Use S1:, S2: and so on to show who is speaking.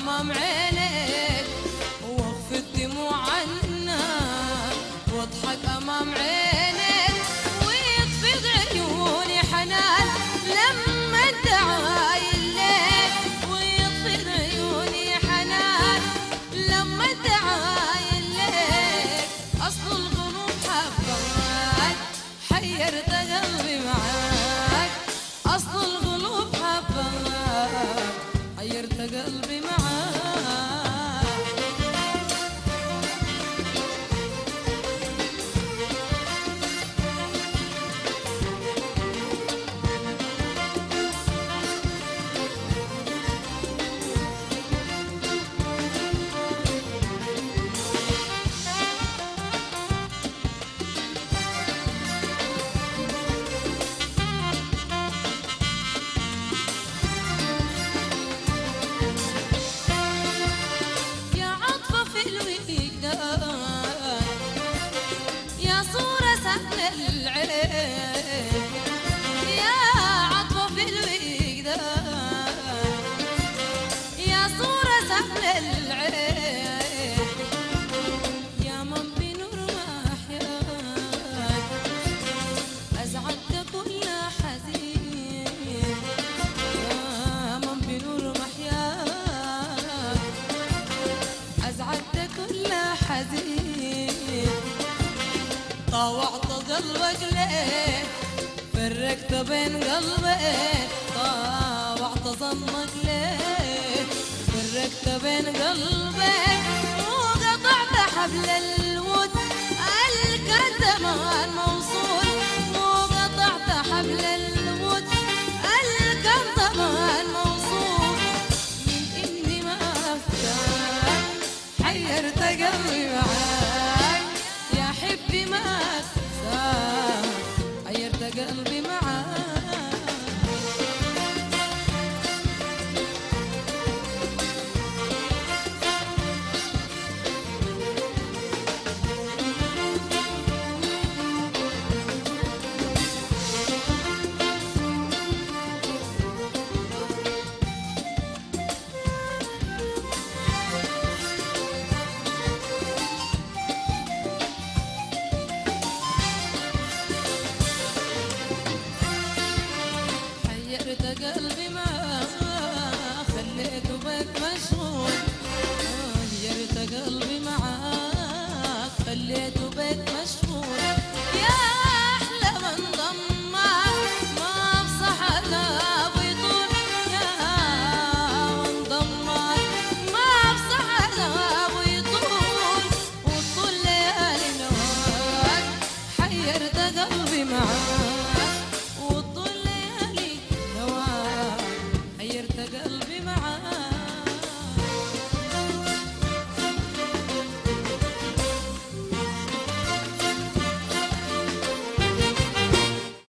S1: امام عينك واخفي الدموع عنا واضحك امام عينك ويطفي عيوني حنان لما انت عايل لك ويطفي عيوني حنان لما انت عايل لك اصل القلوب حبك حيرت قلبي معاك اصل القلوب حبك حيرت قلبي معاك يا عطفة في الوجدان يا صورة سهل العين يا عطفة في الوجدان يا صورة سهل العين يا من بنور محياك أزعجت كل حزين يا من بنور محياك أزعجت كل حزين طوعت قلبك ليه فرقت بين قلبين طوعت ظنك ليه فرقت بين قلبين وقطعت حبل الود الكتمان